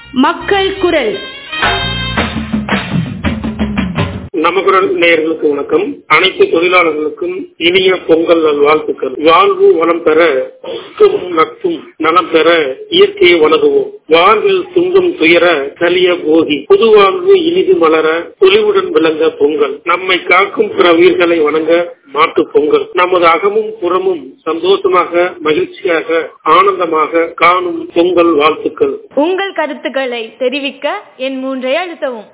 மக்கள் குரல் நமகுரல் நேயர்களுக்கு வணக்கம் அனைத்து தொழிலாளர்களுக்கும் இனிய பொங்கல் நல்வாழ்த்துக்கள் வாழ்வு வளம் பெற சுத்தமும் நட்பும் நலம் பெற இயற்கையை வணங்குவோம் வாழ்வில் துன்பம் துயர கலிய போகி புது வாழ்வு இனிது மலர துளிவுடன் விளங்க பொங்கல் நம்மை காக்கும் பிற உயிர்களை வணங்க மாட்டு பொங்கல் நமது அகமும் புறமும் சந்தோஷமாக மகிழ்ச்சியாக ஆனந்தமாக காணும் பொங்கல் வாழ்த்துக்கள் உங்கள் கருத்துக்களை தெரிவிக்க என் மூன்றை அழுத்தவும்